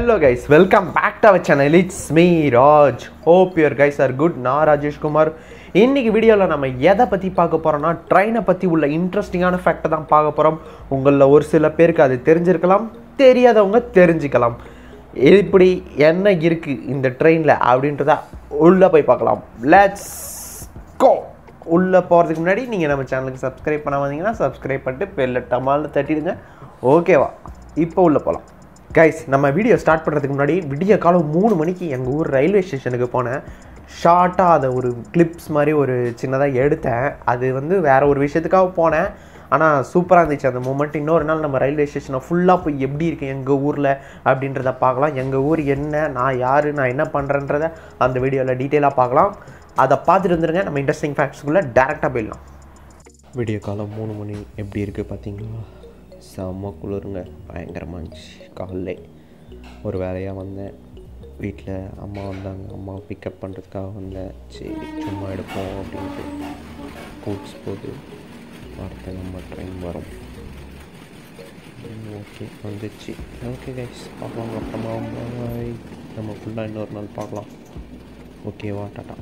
hello guys welcome back to our channel it's me Raj hope your guys are good நான் ராஜேஷ் குமார் இன்னைக்கு வீடியோவில் நம்ம எதை பற்றி பார்க்க போகிறோம்னா ட்ரெயினை பற்றி உள்ள இன்ட்ரெஸ்டிங்கான ஃபேக்டை தான் பார்க்க போகிறோம் உங்களில் ஒரு சில பேருக்கு அது தெரிஞ்சிருக்கலாம் தெரியாதவங்க தெரிஞ்சுக்கலாம் இப்படி என்ன இருக்குது இந்த ட்ரெயினில் அப்படின்றத உள்ளே போய் பார்க்கலாம் லெட்ஸ் கோ உள்ளே போகிறதுக்கு முன்னாடி நீங்கள் நம்ம சேனலுக்கு சப்ஸ்கிரைப் பண்ண வந்தீங்கன்னா சப்ஸ்கிரைப் பண்ணிட்டு பெல்ல டமால்னு தட்டிடுங்க ஓகேவா இப்போ உள்ளே போகலாம் கைஸ் நம்ம வீடியோ ஸ்டார்ட் பண்ணுறதுக்கு முன்னாடி விடிய காலம் மூணு மணிக்கு எங்கள் ஊர் ரயில்வே ஸ்டேஷனுக்கு போனேன் ஷார்ட்டாக அதை ஒரு கிளிப்ஸ் மாதிரி ஒரு சின்னதாக எடுத்தேன் அது வந்து வேறு ஒரு விஷயத்துக்காக போனேன் ஆனால் சூப்பராக இருந்துச்சு அந்த மூமெண்ட் இன்னொரு நாள் நம்ம ரயில்வே ஸ்டேஷனை ஃபுல்லாக போய் எப்படி இருக்கு எங்கள் ஊரில் அப்படின்றத பார்க்கலாம் எங்கள் ஊர் என்ன நான் யார் நான் என்ன பண்ணுறேன்றத அந்த வீடியோவில் டீட்டெயிலாக பார்க்கலாம் அதை பார்த்துட்டு வந்துருங்க நம்ம இன்ட்ரெஸ்டிங் ஃபேக்ட்ஸ்குள்ளே டேரெக்டாக போயிடலாம் விடிய காலம் மூணு மணி எப்படி இருக்குது பார்த்தீங்களா செம்ம குளிருங்க பயங்கரமாக இருந்துச்சு காலைல ஒரு வேலையாக வந்தேன் வீட்டில் அம்மா வந்தாங்க அம்மா பிக்கப் பண்ணுறதுக்காக வந்தேன் சரி சும்மா எடுப்போம் அப்படின்ட்டு கூட்ஸ் போகுது அடுத்த நம்ம ட்ரெயின் வரும் ஓகே வந்துச்சு ஓகே கைஸ் பார்க்கலாம் அப்புறமா பாய் நம்ம ஃபுல்லாக இன்னொரு நாள் பார்க்கலாம் ஓகேவா டாட்டா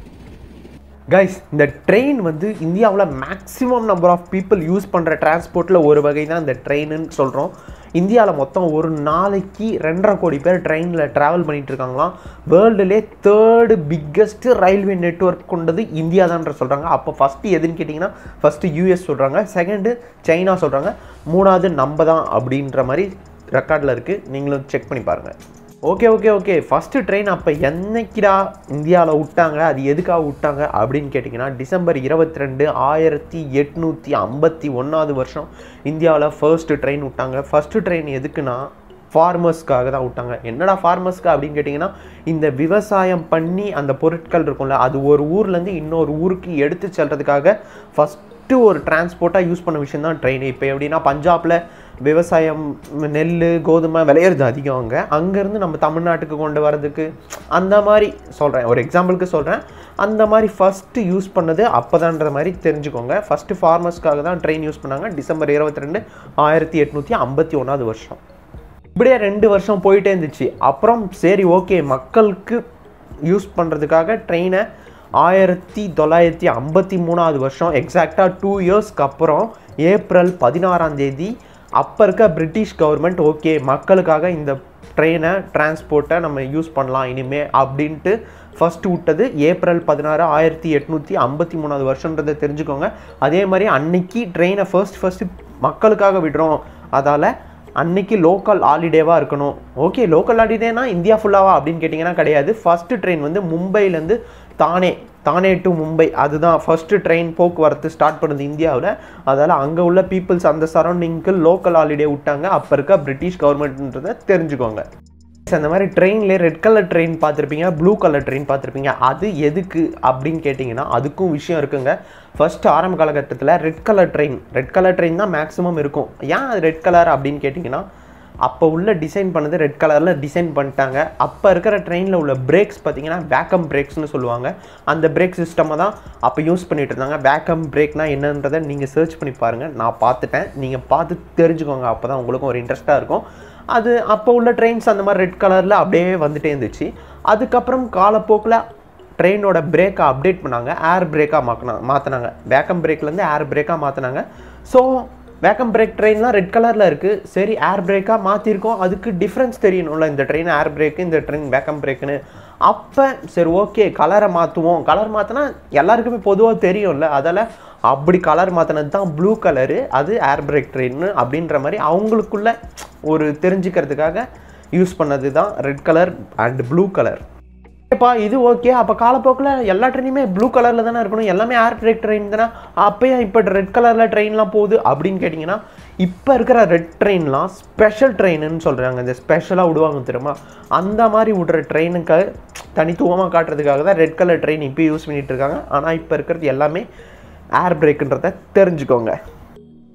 கைஸ் இந்த ட்ரெயின் வந்து இந்தியாவில் maximum number of people use பண்ணுற டிரான்ஸ்போர்ட்டில் ஒரு வகை தான் இந்த ட்ரெயின்னு சொல்கிறோம் இந்தியாவில் மொத்தம் ஒரு நாளைக்கு ரெண்டரை கோடி பேர் ட்ரெயினில் ட்ராவல் பண்ணிகிட்டு இருக்காங்களாம் வேர்ல்டுலே தேர்டு பிக்கஸ்ட்டு ரயில்வே நெட்ஒர்க் கொண்டது இந்தியா தான்ற சொல்கிறாங்க அப்போ ஃபஸ்ட்டு எதுன்னு கேட்டிங்கன்னா ஃபஸ்ட்டு யூஎஸ் சொல்கிறாங்க செகண்டு சைனா சொல்கிறாங்க மூணாவது நம்ம தான் அப்படின்ற மாதிரி ரெக்கார்டில் இருக்குது நீங்களும் செக் பண்ணி பாருங்கள் okay okay okay first train அப்போ என்னைக்கிடா இந்தியாவில் விட்டாங்க அது எதுக்காக விட்டாங்க அப்படின்னு கேட்டிங்கன்னா டிசம்பர் இருபத்தி ரெண்டு ஆயிரத்தி எட்நூற்றி ஐம்பத்தி ஒன்றாவது வருஷம் இந்தியாவில் ஃபர்ஸ்ட்டு ட்ரெயின் விட்டாங்க ஃபஸ்ட்டு ட்ரெயின் எதுக்குன்னா ஃபார்மர்ஸ்க்காக தான் விட்டாங்க என்னடா ஃபார்மர்ஸ்க்கு அப்படின்னு கேட்டிங்கன்னா இந்த விவசாயம் பண்ணி அந்த பொருட்கள் இருக்கும்ல அது ஒரு ஊர்லேருந்து இன்னொரு ஊருக்கு எடுத்து செல்றதுக்காக ஃபஸ்ட்டு ஒரு டிரான்ஸ்போர்ட்டாக யூஸ் பண்ண விஷயம் தான் ட்ரெயின் இப்போ எப்படின்னா பஞ்சாபில் விவசாயம் நெல் கோதுமை விளையிறது அதிகம் அங்கே அங்கேருந்து நம்ம தமிழ்நாட்டுக்கு கொண்டு வரதுக்கு அந்த மாதிரி சொல்கிறேன் ஒரு எக்ஸாம்பிளுக்கு சொல்கிறேன் அந்த மாதிரி ஃபஸ்ட்டு யூஸ் பண்ணது அப்போதான்ற மாதிரி தெரிஞ்சுக்கோங்க ஃபஸ்ட்டு ஃபார்மர்ஸ்க்காக தான் ட்ரெயின் யூஸ் பண்ணாங்க டிசம்பர் இருபத்தி ரெண்டு ஆயிரத்தி எட்நூற்றி ஐம்பத்தி ஒன்றாவது வருஷம் இப்படியே ரெண்டு வருஷம் போயிட்டே இருந்துச்சு அப்புறம் சரி ஓகே மக்களுக்கு யூஸ் பண்ணுறதுக்காக ட்ரெயினை ஆயிரத்தி தொள்ளாயிரத்தி ஐம்பத்தி மூணாவது வருஷம் எக்ஸாக்டாக டூ இயர்ஸ்க்கு அப்புறம் ஏப்ரல் பதினாறாம் தேதி அப்போ இருக்க பிரிட்டிஷ் கவர்மெண்ட் ஓகே மக்களுக்காக இந்த ட்ரெயினை டிரான்ஸ்போர்ட்டை நம்ம யூஸ் பண்ணலாம் இனிமே அப்படின்ட்டு ஃபஸ்ட்டு விட்டது ஏப்ரல் பதினாறு ஆயிரத்தி எட்நூற்றி ஐம்பத்தி மூணாவது வருஷன்றதை தெரிஞ்சுக்கோங்க அதே மாதிரி அன்னைக்கு ட்ரெயினை ஃபர்ஸ்ட் ஃபஸ்ட்டு மக்களுக்காக விடுறோம் அதால் அன்னைக்கு லோக்கல் ஹாலிடேவாக இருக்கணும் ஓகே லோக்கல் ஹாலிடேனா இந்தியா ஃபுல்லாவா அப்படின்னு கேட்டிங்கன்னா கிடையாது ஃபஸ்ட்டு ட்ரெயின் வந்து மும்பைலேருந்து தானே தானே டு மும்பை அதுதான் ஃபஸ்ட்டு ட்ரெயின் போக்குவரத்து ஸ்டார்ட் பண்ணது இந்தியாவில் அதால் அங்கே உள்ள பீப்புள்ஸ் அந்த சரௌண்டிங்க்கு லோக்கல் ஹாலிடே விட்டாங்க அப்போ இருக்க பிரிட்டிஷ் கவர்மெண்ட்ன்றதை தெரிஞ்சுக்கோங்க அந்த மாதிரி ட்ரெயின்லேயே ரெட் கலர் ட்ரெயின் பார்த்துருப்பீங்க ப்ளூ கலர் ட்ரெயின் பார்த்துருப்பீங்க அது எதுக்கு அப்படின்னு கேட்டிங்கன்னா அதுக்கும் விஷயம் இருக்குங்க ஃபர்ஸ்ட் ஆரம்ப காலகட்டத்தில் red colour train red colour train தான் மேக்ஸிமம் இருக்கும் ஏன் அது ரெட் கலர் அப்படின்னு கேட்டிங்கன்னா அப்போ உள்ள டிசைன் பண்ணது ரெட் கலரில் டிசைன் பண்ணிட்டாங்க அப்போ இருக்கிற ட்ரெயினில் உள்ள பிரேக்ஸ் பார்த்தீங்கன்னா வேக்கம் பிரேக்ஸ்னு சொல்லுவாங்க அந்த பிரேக் சிஸ்டமை தான் அப்போ யூஸ் பண்ணிட்டு இருந்தாங்க வேக்கம் பிரேக்னா என்னன்றதை நீங்கள் சர்ச் பண்ணி பாருங்கள் நான் பார்த்துட்டேன் நீங்கள் பார்த்து தெரிஞ்சுக்கோங்க அப்போ தான் உங்களுக்கும் ஒரு இன்ட்ரெஸ்ட்டாக இருக்கும் அது அப்போ உள்ள ட்ரெயின்ஸ் அந்த மாதிரி ரெட் கலரில் அப்படியே வந்துட்டே இருந்துச்சு அதுக்கப்புறம் காலப்போக்கில் ட்ரெயினோட பிரேக்கை அப்டேட் பண்ணாங்க ஏர் பிரேக்காக மாற்றினா மாற்றினாங்க வேக்கம் பிரேக்லேருந்து ஏர் பிரேக்காக மாற்றினாங்க ஸோ வேக்கம் பிரேக் ட்ரெயின்லாம் ரெட் கலரில் இருக்குது சரி ஏர் பிரேக்காக மாற்றிருக்கோம் அதுக்கு டிஃப்ரென்ஸ் தெரியணும்ல இந்த ட்ரெயின் ஏர் பிரேக்கு இந்த ட்ரெயின் வேக்கம் பிரேக்குன்னு அப்போ சரி ஓகே கலரை மாற்றுவோம் கலர் மாற்றினா எல்லாருக்குமே பொதுவாக தெரியும்ல அதால் அப்படி கலர் மாற்றினது தான் ப்ளூ கலரு அது ஏர் பிரேக் ட்ரெயின் அப்படின்ற மாதிரி அவங்களுக்குள்ள ஒரு தெரிஞ்சுக்கிறதுக்காக யூஸ் பண்ணது தான் red colour and blue colour ஏப்பா இது ஓகே அப்போ காலப்போக்கில் எல்லா ட்ரெயினுமே ப்ளூ கலரில் தானே இருக்கணும் எல்லாமே ஏர் பிரேக் ட்ரெயின் தானே அப்போயே இப்போ ரெட் கலரில் ட்ரெயின்லாம் போகுது அப்படின்னு கேட்டிங்கன்னா இப்போ இருக்கிற ரெட் ட்ரெயின்லாம் ஸ்பெஷல் ட்ரெயின்னு சொல்கிறாங்க இந்த ஸ்பெஷலாக விடுவாங்க தெரியுமா அந்த மாதிரி விடுற ட்ரெயினுக்கு தனித்துவமாக காட்டுறதுக்காக தான் ரெட் கலர் ட்ரெயின் இப்போ யூஸ் பண்ணிகிட்டு இருக்காங்க ஆனால் இப்போ இருக்கிறது எல்லாமே ஏர் பிரேக்குன்றத தெரிஞ்சுக்கோங்க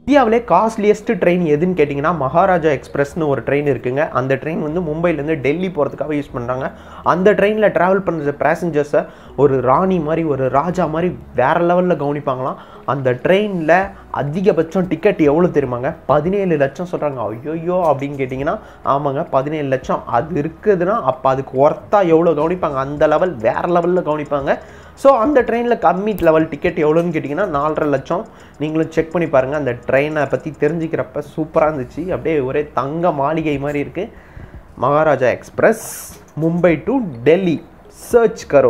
இந்தியாவிலே காஸ்ட்லியஸ்ட் ட்ரெயின் எதுன்னு கேட்டிங்கன்னா மகாராஜா எக்ஸ்பிரஸ்னு ஒரு ட்ரெயின் இருக்குங்க அந்த ட்ரெயின் வந்து மும்பைலேருந்து டெல்லி போகிறதுக்காக யூஸ் பண்ணுறாங்க அந்த ட்ரெயினில் ட்ராவல் பண்ணுற பேசஞ்சர்ஸை ஒரு ராணி மாதிரி ஒரு ராஜா மாதிரி வேறு லெவலில் கவனிப்பாங்களாம் அந்த ட்ரெயினில் அதிகபட்சம் டிக்கெட் எவ்வளோ தெரியுமாங்க பதினேழு லட்சம் சொல்கிறாங்க ஐயோயோ அப்படின்னு கேட்டிங்கன்னா ஆமாங்க பதினேழு லட்சம் அது இருக்குதுன்னா அப்போ அதுக்கு ஒர்த்தாக எவ்வளோ கவனிப்பாங்க அந்த லெவல் வேறு லெவலில் கவனிப்பாங்க ஸோ அந்த ட்ரெயினில் கம்மி லெவல் டிக்கெட் எவ்வளோன்னு கேட்டிங்கன்னா நாலரை லட்சம் நீங்களும் செக் பண்ணி பாருங்கள் அந்த ட்ரெயினை பற்றி தெரிஞ்சுக்கிறப்ப சூப்பராக இருந்துச்சு அப்படியே ஒரே தங்க மாளிகை மாதிரி இருக்குது Maharaja express Mumbai to Delhi search கரோ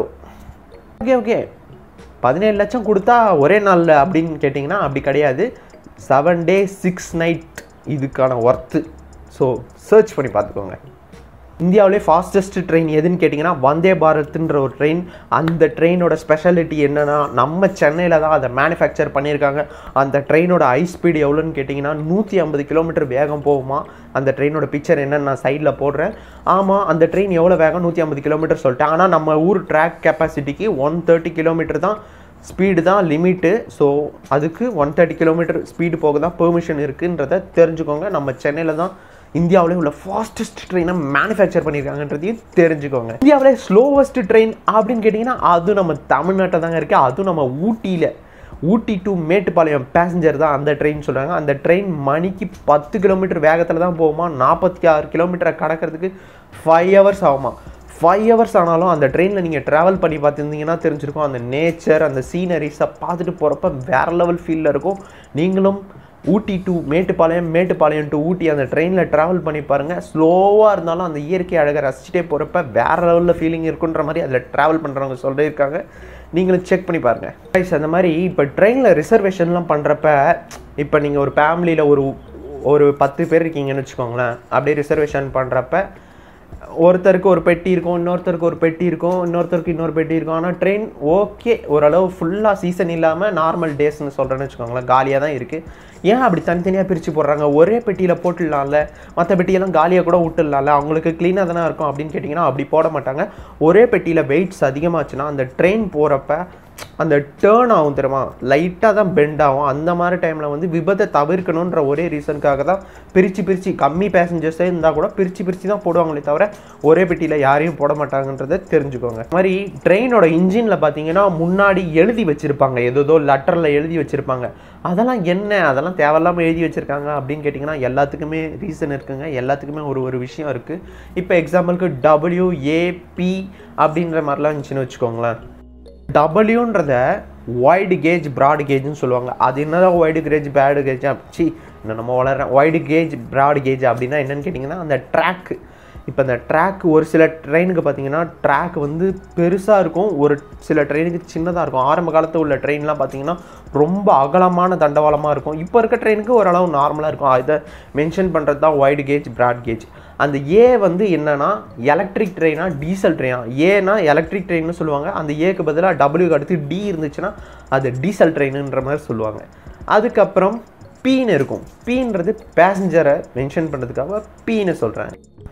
ஓகே ஓகே பதினேழு லட்சம் கொடுத்தா ஒரே நாளில் அப்படின்னு கேட்டிங்கன்னா அப்படி கிடையாது செவன் டே சிக்ஸ் நைட் இதுக்கான ஒர்த்து ஸோ சர்ச் பண்ணி பார்த்துக்கோங்க இந்தியாவிலே ஃபாஸ்டஸ்ட் ட்ரெயின் எதுன்னு கேட்டிங்கன்னா வந்தே பாரத்ன்ற ஒரு ட்ரெயின் அந்த ட்ரெயினோட ஸ்பெஷாலிட்டி என்னென்னா நம்ம சென்னையில் தான் அதை மேனுஃபேக்சர் பண்ணியிருக்காங்க அந்த ட்ரெயினோட ஹை ஸ்பீடு எவ்வளோன்னு கேட்டிங்கன்னா நூற்றி ஐம்பது கிலோமீட்டர் வேகம் போகுமா அந்த ட்ரெயினோட பிக்சர் என்னன்னு நான் சைடில் போடுறேன் ஆமாம் அந்த ட்ரெயின் எவ்வளோ வேகம் நூற்றி ஐம்பது கிலோமீட்டர் சொல்லிட்டேன் ஆனால் நம்ம ஊர் ட்ராக் கெப்பாசிட்டிக்கு ஒன் தேர்ட்டி கிலோமீட்டர் தான் ஸ்பீடு தான் லிமிட்டு ஸோ அதுக்கு ஒன் தேர்ட்டி கிலோமீட்டர் ஸ்பீடு போக தான் பெர்மிஷன் இருக்குன்றத தெரிஞ்சுக்கோங்க நம்ம சென்னையில் தான் இந்தியாவிலே உள்ள ஃபாஸ்டஸ்ட் ட்ரெயினை மேனுஃபேக்சர் பண்ணியிருக்காங்கன்றதையும் தெரிஞ்சுக்கோங்க இந்தியாவிலே ஸ்லோவஸ்ட் ட்ரெயின் அப்படின்னு கேட்டிங்கன்னா அதுவும் நம்ம தமிழ்நாட்டில் தாங்க இருக்குது அதுவும் நம்ம ஊட்டியில் ஊட்டி டு மேட்டுப்பாளையம் பேசஞ்சர் தான் அந்த ட்ரெயின் சொல்கிறாங்க அந்த ட்ரெயின் மணிக்கு பத்து கிலோமீட்டர் வேகத்தில் தான் போகுமா நாற்பத்தி ஆறு கிலோமீட்டரை கடக்கிறதுக்கு ஃபைவ் ஹவர்ஸ் ஆகுமா ஃபைவ் ஹவர்ஸ் ஆனாலும் அந்த ட்ரெயினில் நீங்கள் ட்ராவல் பண்ணி பார்த்துருந்தீங்கன்னா தெரிஞ்சிருக்கும் அந்த நேச்சர் அந்த சீனரிஸை பார்த்துட்டு போகிறப்ப வேறு லெவல் ஃபீலில் இருக்கும் நீங்களும் ஊட்டி டு மேட்டுப்பாளையம் மேட்டுப்பாளையம் டு ஊட்டி அந்த ட்ரெயினில் ட்ராவல் பண்ணி பாருங்கள் ஸ்லோவாக இருந்தாலும் அந்த இயற்கை அழகை ரசிச்சுட்டே போகிறப்ப வேறு லெவலில் ஃபீலிங் இருக்குன்ற மாதிரி அதில் ட்ராவல் பண்ணுறவங்க சொல்லியிருக்காங்க நீங்களும் செக் பண்ணி பாருங்கள் கைஸ் அந்த மாதிரி இப்போ ட்ரெயினில் ரிசர்வேஷன்லாம் பண்ணுறப்ப இப்போ நீங்கள் ஒரு ஃபேமிலியில் ஒரு ஒரு பத்து பேர் இருக்கீங்கன்னு வச்சுக்கோங்களேன் அப்படியே ரிசர்வேஷன் பண்ணுறப்ப ஒருத்தருக்கு ஒரு பெட்டி இருக்கும் இன்னொருத்தருக்கு ஒரு பெட்டி இருக்கும் இன்னொருத்தருக்கு இன்னொரு பெட்டி இருக்கும் ஆனால் ட்ரெயின் ஓகே ஓரளவு ஃபுல்லாக சீசன் இல்லாமல் நார்மல் டேஸ்னு சொல்கிறேன்னு வச்சுக்கோங்களேன் காலியாக தான் இருக்குது ஏன் அப்படி தனித்தனியாக பிரித்து போடுறாங்க ஒரே பெட்டியில் போட்டுடலாம்ல மற்ற பெட்டியெல்லாம் காலியாக கூட விட்டுடலாம்ல அவங்களுக்கு க்ளீனாக தானே இருக்கும் அப்படின்னு கேட்டிங்கன்னா அப்படி போட மாட்டாங்க ஒரே பெட்டியில் வெயிட்ஸ் அதிகமாச்சுன்னா அந்த ட்ரெயின் போகிறப்ப அந்த டேர்ன் ஆகும் தெரியுமா லைட்டாக தான் பெண்ட் ஆகும் அந்த மாதிரி டைமில் வந்து விபத்தை தவிர்க்கணுன்ற ஒரே ரீசனுக்காக தான் பிரித்து பிரித்து கம்மி பேசஞ்சர்ஸே இருந்தால் கூட பிரித்து பிரித்து தான் போடுவாங்களே தவிர ஒரே பெட்டியில் யாரையும் போட மாட்டாங்கன்றதை தெரிஞ்சுக்கோங்க அது மாதிரி ட்ரெயினோட இன்ஜினில் பார்த்தீங்கன்னா முன்னாடி எழுதி வச்சுருப்பாங்க ஏதோ லெட்டரில் எழுதி வச்சுருப்பாங்க அதெல்லாம் என்ன அதெல்லாம் தேவையில்லாமல் எழுதி வச்சுருக்காங்க அப்படின்னு கேட்டிங்கன்னா எல்லாத்துக்குமே ரீசன் இருக்குங்க எல்லாத்துக்குமே ஒரு ஒரு விஷயம் இருக்குது இப்போ எக்ஸாம்பிளுக்கு டபிள்யூஏபி அப்படின்ற மாதிரிலாம் இருந்துச்சுன்னு வச்சுக்கோங்களேன் டபிள்யூன்றத வைடு கேஜ் ப்ராட் கேஜ்னு சொல்லுவாங்க அது என்னதான் வைடு கேஜ் பேடு கேஜ் சி இன்னும் நம்ம வளர்றேன் வைடு கேஜ் ப்ராட் கேஜ் அப்படின்னா என்னன்னு கேட்டிங்கன்னா அந்த ட்ராக்கு இப்போ அந்த ட்ராக் ஒரு சில ட்ரெயினுக்கு பார்த்தீங்கன்னா ட்ராக் வந்து பெருசாக இருக்கும் ஒரு சில ட்ரெயினுக்கு சின்னதாக இருக்கும் ஆரம்ப காலத்தில் உள்ள ட்ரெயின்லாம் பார்த்தீங்கன்னா ரொம்ப அகலமான தண்டவாளமாக இருக்கும் இப்போ இருக்க ட்ரெயினுக்கு ஓரளவு நார்மலாக இருக்கும் இதை மென்ஷன் பண்ணுறது தான் வைடு கேஜ் ப்ராட் கேஜ் அந்த ஏ வந்து என்னன்னா எலக்ட்ரிக் ட்ரெயினா டீசல் ட்ரெயினா ஏனா எலக்ட்ரிக் ட்ரெயின்னு சொல்லுவாங்க அந்த ஏக்கு பதிலாக டபிள்யூக்கு அடுத்து டி இருந்துச்சுன்னா அது டீசல் ட்ரெயினுன்ற மாதிரி சொல்லுவாங்க அதுக்கப்புறம் பீன்னு இருக்கும் பீன்றது பேசஞ்சரை மென்ஷன் பண்ணுறதுக்காக பீன்னு சொல்கிறேன்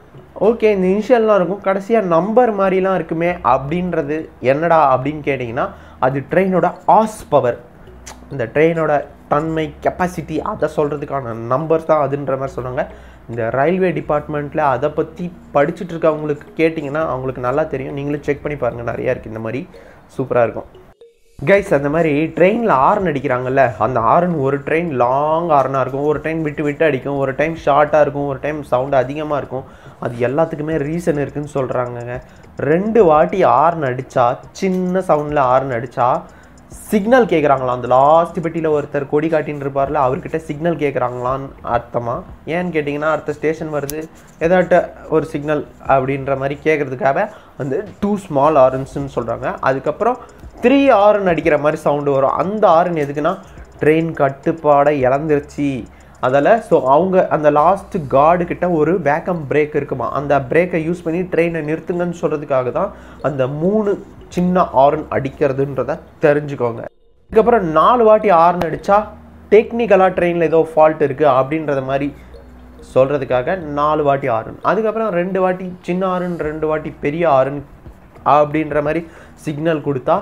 ஓகே இந்த இனிஷியல்லாம் இருக்கும் கடைசியாக நம்பர் மாதிரிலாம் இருக்குமே அப்படின்றது என்னடா அப்படின்னு கேட்டிங்கன்னா அது ட்ரெயினோட ஆஸ் பவர் இந்த ட்ரெயினோட தன்மை கெப்பாசிட்டி அதை சொல்கிறதுக்கான நம்பர்ஸ் தான் அதுன்ற மாதிரி சொன்னாங்க இந்த ரயில்வே டிபார்ட்மெண்ட்டில் அதை பற்றி படிச்சுட்டு இருக்கவங்களுக்கு கேட்டிங்கன்னா அவங்களுக்கு நல்லா தெரியும் நீங்களும் செக் பண்ணி பாருங்கள் நிறையா இருக்குது இந்த மாதிரி சூப்பராக இருக்கும் கைஸ் அந்த மாதிரி ட்ரெயினில் ஆர்ன் அடிக்கிறாங்கல்ல அந்த ஆர்ன் ஒரு ட்ரெயின் லாங் ஆர்னாக இருக்கும் ஒரு டைம் விட்டு விட்டு அடிக்கும் ஒரு டைம் ஷார்ட்டாக இருக்கும் ஒரு டைம் சவுண்டு அதிகமாக இருக்கும் அது எல்லாத்துக்குமே ரீசன் இருக்குன்னு சொல்கிறாங்கங்க ரெண்டு வாட்டி ஆர்ன் அடித்தா சின்ன சவுண்டில் ஆர்ன் அடித்தா சிக்னல் கேட்குறாங்களாம் அந்த லாஸ்ட் பெட்டியில் ஒருத்தர் கொடி காட்டின்னு இருப்பார்ல அவர்கிட்ட சிக்னல் கேட்குறாங்களான்னு அர்த்தமா ஏன்னு கேட்டிங்கன்னா அடுத்த ஸ்டேஷன் வருது ஏதாட்ட ஒரு சிக்னல் அப்படின்ற மாதிரி கேட்குறதுக்காக வந்து டூ ஸ்மால் ஆரன்ஸ்னு சொல்கிறாங்க அதுக்கப்புறம் த்ரீ ஆரன் அடிக்கிற மாதிரி சவுண்டு வரும் அந்த ஆரன் எதுக்குன்னா ட்ரெயின் கட்டுப்பாடை இழந்துருச்சு அதில் ஸோ அவங்க அந்த லாஸ்ட் கார்டு கிட்ட ஒரு பேக்கம் பிரேக் இருக்குமா அந்த பிரேக்கை யூஸ் பண்ணி ட்ரெயினை நிறுத்துங்கன்னு சொல்கிறதுக்காக தான் அந்த மூணு சின்ன ஆரன் அடிக்கிறதுன்றத தெரிஞ்சுக்கோங்க அதுக்கப்புறம் நாலு வாட்டி ஆரன் அடித்தா டெக்னிக்கலாக ட்ரெயினில் ஏதோ ஃபால்ட் இருக்குது அப்படின்றத மாதிரி சொல்கிறதுக்காக நாலு வாட்டி ஆரன் அதுக்கப்புறம் ரெண்டு வாட்டி சின்ன ஆரன் ரெண்டு வாட்டி பெரிய ஆரன் அப்படின்ற மாதிரி சிக்னல் கொடுத்தா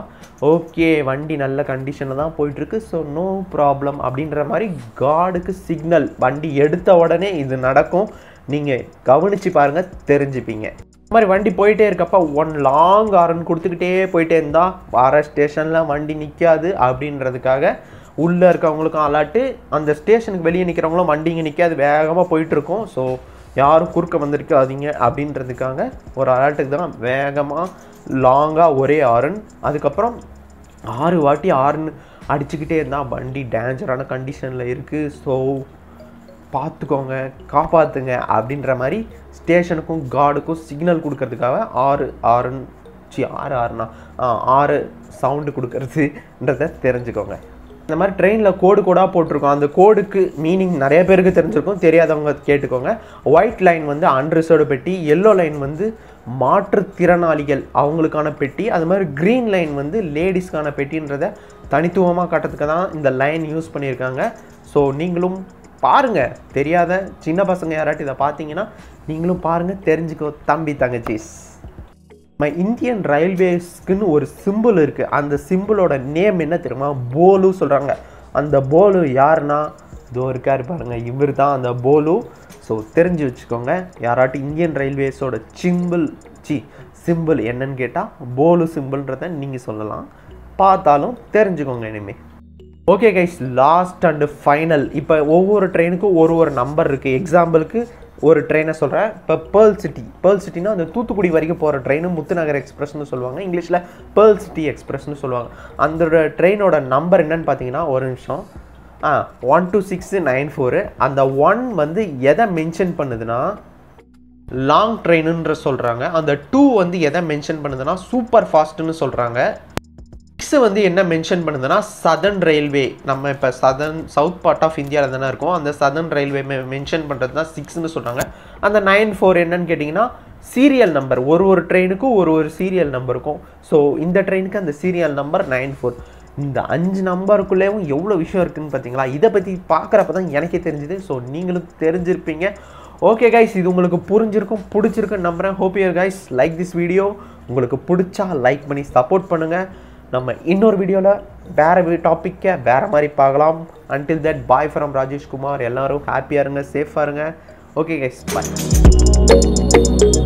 ஓகே வண்டி நல்ல கண்டிஷனில் தான் போயிட்டுருக்கு ஸோ நோ ப்ராப்ளம் அப்படின்ற மாதிரி காடுக்கு சிக்னல் வண்டி எடுத்த உடனே இது நடக்கும் நீங்கள் கவனித்து பாருங்கள் தெரிஞ்சுப்பீங்க இந்த மாதிரி வண்டி போயிட்டே இருக்கப்ப ஒன் லாங் ஆரன் கொடுத்துக்கிட்டே போயிட்டே இருந்தால் வர ஸ்டேஷனில் வண்டி நிற்காது அப்படின்றதுக்காக உள்ளே இருக்கவங்களுக்கும் அலாட்டு அந்த ஸ்டேஷனுக்கு வெளியே நிற்கிறவங்களும் வண்டி இங்கே நிற்காது வேகமாக போயிட்டுருக்கோம் ஸோ யாரும் குறுக்க வந்திருக்காதீங்க அப்படின்றதுக்காக ஒரு அலர்ட்டுக்கு தான் வேகமாக லாங்காக ஒரே ஆரன் அதுக்கப்புறம் ஆறு வாட்டி ஆறுன்னு அடிச்சுக்கிட்டே இருந்தால் வண்டி டேஞ்சரான கண்டிஷனில் இருக்குது ஸோ பார்த்துக்கோங்க காப்பாற்றுங்க அப்படின்ற மாதிரி ஸ்டேஷனுக்கும் கார்டுக்கும் சிக்னல் கொடுக்கறதுக்காக ஆறு ஆறுன்னு சி ஆறு ஆறுனா ஆ, ஆறு சவுண்டு கொடுக்கறதுன்றத தெரிஞ்சுக்கோங்க இந்த மாதிரி ட்ரெயினில் கோடு கோடாக போட்டிருக்கோம் அந்த கோடுக்கு மீனிங் நிறைய பேருக்கு தெரிஞ்சிருக்கும் தெரியாதவங்க கேட்டுக்கோங்க ஒயிட் லைன் வந்து அன்ரிசர்வ்டு பெட்டி எல்லோ லைன் வந்து மாற்றுத்திறனாளிகள் அவங்களுக்கான பெட்டி அது மாதிரி க்ரீன் லைன் வந்து லேடிஸ்க்கான பெட்டின்றத தனித்துவமாக காட்டுறதுக்கு தான் இந்த லைன் யூஸ் பண்ணியிருக்காங்க ஸோ நீங்களும் பாருங்கள் தெரியாத சின்ன பசங்க யாராட்டி இதை பார்த்தீங்கன்னா நீங்களும் பாருங்கள் தெரிஞ்சுக்கோ தம்பி தங்கச்சிஸ் நம்ம இந்தியன் ரயில்வேஸ்க்குன்னு ஒரு சிம்பிள் இருக்குது அந்த சிம்பிளோட நேம் என்ன தெரியுமா போலு சொல்கிறாங்க அந்த போலு யாருன்னா இதோ இருக்காரு பாருங்க இவர் தான் அந்த போலு ஸோ தெரிஞ்சு வச்சுக்கோங்க யாராட்டி இந்தியன் ரயில்வேஸோட சிம்பிள் சி சிம்பிள் என்னன்னு கேட்டால் போலு சிம்பிள்ன்றத நீங்கள் சொல்லலாம் பார்த்தாலும் தெரிஞ்சுக்கோங்க இனிமேல் okay guys last and final இப்போ ஒவ்வொரு ட்ரெயினுக்கும் ஒரு ஒரு நம்பர் இருக்குது எக்ஸாம்பிளுக்கு ஒரு ட்ரெயினை சொல்கிறேன் இப்போ பேர்ல் சிட்டி பேர்ல் சிட்டினா அந்த தூத்துக்குடி வரைக்கும் போகிற ட்ரெயின் முத்துநகர் எக்ஸ்பிரஸ்னு சொல்லுவாங்க இங்கிலீஷில் பேர்ல் சிட்டி எக்ஸ்பிரஸ்னு சொல்லுவாங்க அந்த ட்ரெயினோட நம்பர் என்னன்னு பார்த்தீங்கன்னா ஒரு நிமிஷம் ஆ one two six nine four அந்த ஒன் வந்து எதை மென்ஷன் பண்ணுதுன்னா லாங் ட்ரெயினுன்ற சொல்கிறாங்க அந்த டூ வந்து எதை மென்ஷன் பண்ணுதுன்னா சூப்பர் ஃபாஸ்ட்டுன்னு சொல்கிறாங்க சிக்ஸ் வந்து என்ன மென்ஷன் பண்ணுதுன்னா சதர்ன் ரயில்வே நம்ம இப்போ சதர்ன் சவுத் பார்ட் ஆஃப் இந்தியாவில் தானே இருக்கோம் அந்த சதர்ன் ரயில்வே மென்ஷன் பண்ணுறது தான் சிக்ஸ்னு சொல்கிறாங்க அந்த நைன் ஃபோர் என்னன்னு கேட்டிங்கன்னா சீரியல் நம்பர் ஒரு ஒரு ட்ரெயினுக்கும் ஒரு ஒரு சீரியல் நம்பர் இருக்கும் ஸோ இந்த ட்ரெயினுக்கு அந்த சீரியல் நம்பர் நைன் ஃபோர் இந்த அஞ்சு நம்பருக்குள்ளேயும் எவ்வளோ விஷயம் இருக்குன்னு பார்த்தீங்களா இதை பற்றி பார்க்குறப்ப தான் எனக்கே தெரிஞ்சுது ஸோ நீங்களும் தெரிஞ்சிருப்பீங்க ஓகே கைஸ் இது உங்களுக்கு புரிஞ்சிருக்கும் பிடிச்சிருக்குன்னு நம்புகிறேன் hope your guys like this video உங்களுக்கு பிடிச்சா லைக் பண்ணி சப்போர்ட் பண்ணுங்கள் நம்ம இன்னொரு வீடியோவில் வேறு டாப்பிக்கை வேறு மாதிரி பார்க்கலாம் until that bye from Rajesh Kumar எல்லாரும் ஹாப்பியாக இருங்க சேஃபாக இருங்க ஓகே கைஸ் பாய்